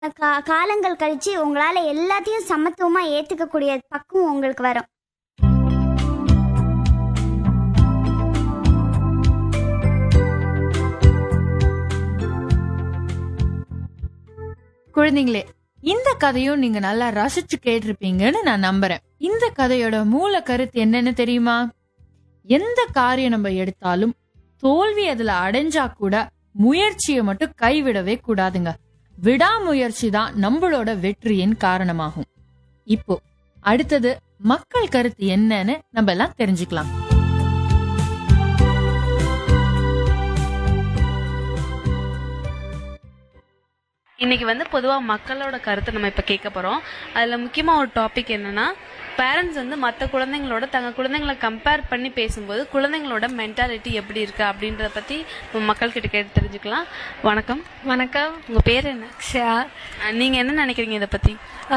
கா காலங்கள் கழிச்சு உங்களால் எல்லாத்தையும் சமத்துவமாக ஏற்றுக்கக்கூடிய பக்குவம் உங்களுக்கு வரும் குழந்தைங்களே இந்த கதையும் நீங்க நல்லா ரசிச்சு கேட்டிருப்பீங்கன்னு நான் நம்புறேன் இந்த கதையோட மூல கருத்து என்னன்னு தெரியுமா எந்த காரியம் நம்ம எடுத்தாலும் தோல்வி அதுல அடைஞ்சா கூட முயற்சியை மட்டும் கைவிடவே கூடாதுங்க விடாமுயற்சி தான் நம்மளோட வெற்றியின் காரணமாகும் இப்போ அடுத்தது மக்கள் கருத்து என்னன்னு நம்ம எல்லாம் தெரிஞ்சுக்கலாம் இன்னைக்கு வந்து பொதுவாக மக்களோட கருத்தை நம்ம இப்போ கேட்க போகிறோம் அதில் முக்கியமாக ஒரு டாபிக் என்னன்னா பேரண்ட்ஸ் வந்து மற்ற குழந்தைங்களோட தங்க குழந்தைங்களை கம்பேர் பண்ணி பேசும்போது குழந்தைங்களோட மென்டாலிட்டி எப்படி இருக்கு அப்படின்றத பற்றி நம்ம மக்கள்கிட்ட கேட்டு தெரிஞ்சுக்கலாம் வணக்கம் வணக்கம் உங்கள் பேர் என்ன அக்ஷயா நீங்கள் என்ன நினைக்கிறீங்க இதை பற்றி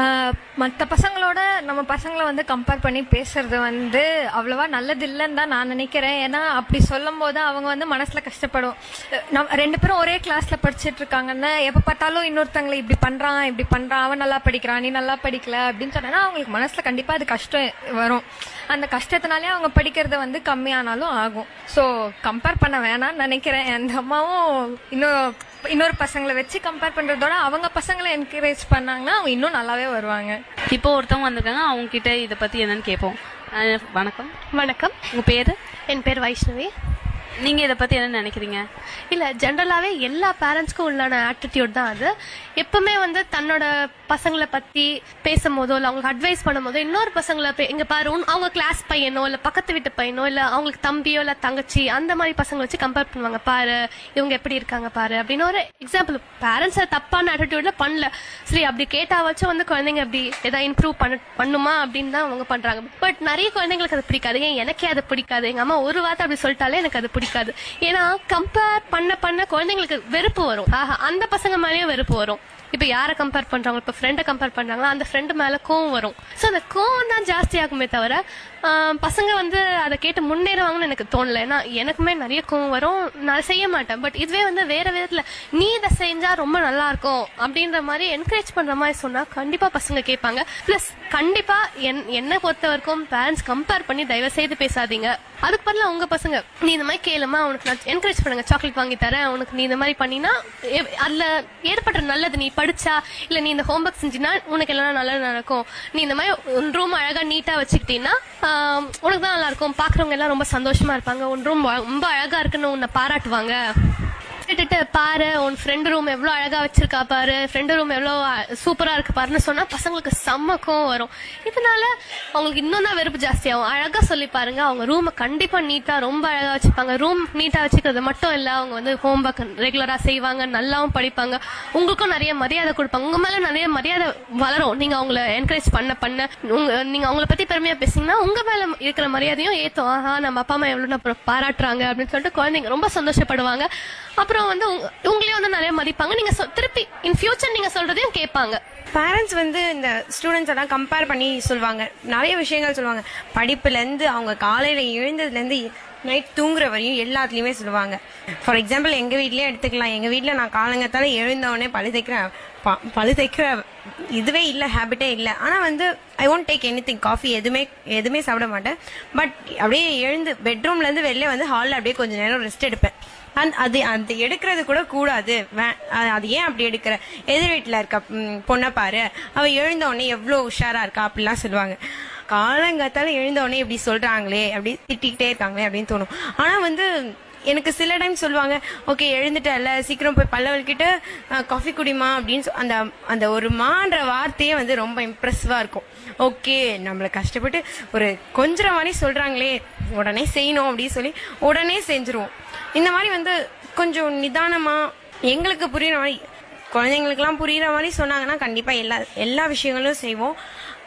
மற்ற பசங்களோட நம்ம பசங்களை வந்து கம்பேர் பண்ணி பேசுறது வந்து அவ்வளவா நல்லது இல்லைன்னு தான் நான் நினைக்கிறேன் ஏன்னா அப்படி சொல்லும் போது அவங்க வந்து மனசுல கஷ்டப்படும் அஹ் நம்ம ரெண்டு பேரும் ஒரே கிளாஸ்ல படிச்சிட்டு இருக்காங்கன்னா எப்ப பார்த்தாலும் இன்னொருத்தங்களை இப்படி பண்றான் இப்படி பண்றான் அவன் நல்லா படிக்கிறான் நீ நல்லா படிக்கல அப்படின்னு சொன்னா அவங்களுக்கு மனசுல கண்டிப்பா அது கஷ்டம் வரும் அந்த கஷ்டத்தினாலே அவங்க படிக்கிறது வந்து கம்மியானாலும் ஆகும் ஸோ கம்பேர் பண்ண வேணாம்னு நினைக்கிறேன் அந்த அம்மாவும் இன்னும் இன்னொரு பசங்களை வச்சு கம்பேர் பண்றதோட அவங்க பசங்களை என்கரேஜ் பண்ணாங்கன்னா அவங்க இன்னும் நல்லாவே வருவாங்க இப்போ ஒருத்தவங்க வந்திருக்காங்க அவங்க கிட்ட இதை பற்றி என்னன்னு கேட்போம் அஹ் வணக்கம் வணக்கம் உங்கள் பேர் என் பேர் வைஷ்ணவி நீங்கள் இதை பற்றி என்ன நினைக்கிறீங்க இல்ல ஜென்ரலாவே எல்லா பேரண்ட்ஸ்க்கும் உள்ளான ஆட்டிடியூட் தான் அது எப்பவுமே வந்து தன்னோட பசங்களை பத்தி பேசும்போதோ இல்ல அவங்களுக்கு அட்வைஸ் பண்ணும்போதோ இன்னொரு பசங்களை பே- இங்க பாரு உன்- அவங்க கிளாஸ் பையனோ இல்ல பக்கத்து வீட்டு பையனோ இல்ல அவங்களுக்கு தம்பியோ இல்ல தங்கச்சி அந்த மாதிரி பசங்களை வச்சு கம்பேர் பண்ணுவாங்க பாரு இவங்க எப்படி இருக்காங்க பாரு அப்படின்னு ஒரு எக்ஸாம்பிள் பேரண்ட்ஸ் தப்பான ஆட்டிடியூட்ல பண்ணல சரி அப்படி கேட்டாவாச்சும் வந்து குழந்தைங்க அப்படி ஏதாவது இம்ப்ரூவ் பண்ண பண்ணுமா அப்படின்னு தான் அவங்க பண்றாங்க பட் நிறைய குழந்தைங்களுக்கு அது பிடிக்காது ஏன் எனக்கே அது பிடிக்காது எங்க அம்மா ஒரு வார்த்தை அப்படி சொல்லிட்டாலே எனக்கு அது பிடிக்காது ஏன்னா கம்பேர் பண்ண பண்ண குழந்தைங்களுக்கு வெறுப்பு வரும் ஆஹா அந்த பசங்க மேலயும் வெறுப்பு வரும் இப்ப யாரை கம்பேர் பண்றாங்க இப்ப ஃப்ரெண்டை கம்பேர் பண்றாங்களா அந்த ஃப்ரெண்டு மேல கோவம் வரும் சோ அந்த கோவம் தான் ஜாஸ்தி ஆகுமே தவிர ஆஹ், பசங்க வந்து அதை கேட்டு முன்னேறுவாங்கன்னு எனக்கு தோணல ஏன்னா எனக்குமே நிறைய கோவம் வரும் நான் செய்ய மாட்டேன் பட் இதுவே வந்து வேற விதத்துல நீ இதை செஞ்சா ரொம்ப நல்லா இருக்கும் அப்படின்ற மாதிரி என்கரேஜ் பண்ற மாதிரி சொன்னா கண்டிப்பா பசங்க கேட்பாங்க பிளஸ் கண்டிப்பா என்- என்னை பொறுத்த வரைக்கும் பேரண்ட்ஸ் கம்பேர் பண்ணி தயவு செய்து பேசாதீங்க அதுக்கு பதிலா உங்க பசங்க நீ இந்த மாதிரி கேளுமா உனக்கு நான் என்கரேஜ் பண்ணுங்க சாக்லேட் வாங்கி தரேன் உனக்கு நீ இந்த மாதிரி பண்ணினா எ- அதுல ஏற்படுற நல்லது நீ படிச்சா இல்ல நீ இந்த ஹோம்ஒர்க் செஞ்சினா உனக்கு எல்லாம் நல்லது நடக்கும் நீ இந்த மாதிரி உன் ரூம் அழகா நீட்டா வச்சுக்கிட்டீங்கன்னா ஆம், உனக்கு தான் நல்லா இருக்கும் பாக்குறவங்க எல்லாம் ரொம்ப சந்தோஷமா இருப்பாங்க உன் ரூம் ரொம்ப அழகா இருக்குன்னு உன்னை பாராட்டுவாங்க விட்டுட்டு பாரு உன் ஃப்ரெண்ட் ரூம் எவ்வளவு அழகா வச்சிருக்கா பாரு ஃப்ரெண்ட் ரூம் எவ்வளவு சூப்பரா இருக்கு பாருன்னு சொன்னா பசங்களுக்கு செம்ம கோவம் வரும் இதனால அவங்களுக்கு இன்னும் தான் வெறுப்பு ஜாஸ்தியாகும் அழகா சொல்லி பாருங்க அவங்க ரூமை கண்டிப்பா நீட்டா ரொம்ப அழகா வச்சுப்பாங்க ரூம் நீட்டா வச்சுக்கிறது மட்டும் இல்ல அவங்க வந்து ஹோம்ஒர்க் ரெகுலரா செய்வாங்க நல்லாவும் படிப்பாங்க உங்களுக்கும் நிறைய மரியாதை கொடுப்பாங்க உங்க மேல நிறைய மரியாதை வளரும் நீங்க அவங்கள என்கரேஜ் பண்ண பண்ண உங்க நீங்க அவங்கள பத்தி பெருமையா பேசுனீங்கன்னா உங்க மேல இருக்கிற மரியாதையும் ஏத்தும் ஆஹா நம்ம அப்பா அம்மா எவ்வளவு நம்ம பாராட்டுறாங்க அப்படின்னு சொல்லிட்டு குழந்தைங்க ரொம்ப சந்தோஷப்படுவாங்க அப்புறம் வந்து உங்க- உங்களையும் வந்து நிறைய மதிப்பாங்க நீங்க சொ- திருப்பி இன் ஃபியூச்சர் நீங்க சொல்றதையும் கேட்பாங்க பேரண்ட்ஸ் வந்து இந்த ஸ்டூடெண்ட்ஸ் எல்லாம் கம்பேர் பண்ணி சொல்லுவாங்க நிறைய விஷயங்கள் சொல்லுவாங்க படிப்புல இருந்து அவங்க காலையில எழுந்ததுல இருந்து நைட் தூங்குற வரையும் எல்லாத்துலயுமே சொல்லுவாங்க ஃபார் எக்ஸாம்பிள் எங்க வீட்லயே எடுத்துக்கலாம் எங்க வீட்ல நான் காலங்கத்தால எழுந்த உடனே பழு தைக்கிறேன் ப- பழு தைக்கிற இதுவே இல்ல ஹேபிட்டே இல்ல ஆனா வந்து I won't take anything coffee எதுவுமே எதுவுமே சாப்பிட மாட்டேன் பட் அப்படியே எழுந்து பெட்ரூம்ல இருந்து வெளில வந்து ஹாலில் அப்படியே கொஞ்ச நேரம் ரெஸ்ட் எடுப்பேன் அந்த அது அந்த எடுக்கிறது கூட கூடாது வே- அது- அது ஏன் அப்படி எடுக்கிற எதிர் வீட்டில் இருக்க ம், பொண்ணை பாரு அவ எழுந்த உடனே எவ்வளோ உஷாரா இருக்கா அப்படிலாம் சொல்லுவாங்க காலங்காத்தால எழுந்த உடனே இப்படி சொல்றாங்களே அப்படி திட்டிக்கிட்டே இருக்காங்களே அப்படின்னு தோணும் ஆனா வந்து எனக்கு சில டைம் சொல்லுவாங்க ஓகே எழுந்துட்டல சீக்கிரம் போய் பல்ல வலிக்கிட்டு காஃபி குடிமா அப்படின்னு சொ- அந்த அந்த ஒரு மான்ற வார்த்தையே வந்து ரொம்ப இம்ப்ரெசிவா இருக்கும் ஓகே நம்மள கஷ்டப்பட்டு ஒரு கொஞ்சம் மாதிரி சொல்றாங்களே உடனே செய்யணும் அப்படின்னு சொல்லி உடனே செஞ்சுருவோம் இந்த மாதிரி வந்து கொஞ்சம் நிதானமா எங்களுக்கு புரியுற மாதிரி குழந்தைங்களுக்குலாம் புரியுற மாதிரி சொன்னாங்கன்னா கண்டிப்பா எல்லா எல்லா விஷயங்களும் செய்வோம்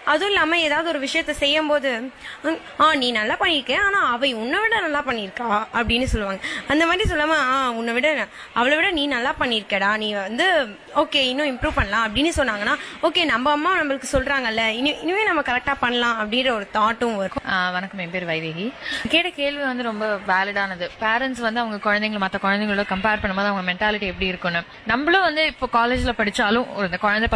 அதுவும் இல்லாம ஏதாவது ஒரு விஷயத்த செய்யும் போது "ம், ஆ நீ நல்லா பண்ணிருக்க ஆனா அவ உன்னை விட நல்லா பண்ணிருக்கா அப்படின்னு சொல்லுவாங்க அந்த மாதிரி சொல்லாம ஆ உன்னை விட அவளை விட நீ நல்லா பண்ணிருக்கடா நீ வந்து ஓகே இன்னும் இம்ப்ரூவ் பண்ணலாம் அப்படின்னு சொன்னாங்கன்னா ஓகே நம்ம அம்மா நம்மளுக்கு சொல்றாங்கல்ல இனி இனிமே நம்ம கரெக்டா பண்ணலாம் அப்படின்ற ஒரு தாட்டும் வரும் ஆ, வணக்கம் என் பேர் வைதேகி கேட்ட கேள்வி வந்து ரொம்ப வேலிடானது பேரண்ட்ஸ் வந்து அவங்க குழந்தைங்களை மற்ற குழந்தைங்களோட கம்பேர் பண்ணும்போது அவங்க மென்டாலிட்டி எப்படி இருக்கும்னு நம்மளும் வந்து இப்போ காலேஜ்ல படிச்சாலும் ஒரு இந்த குழந்தை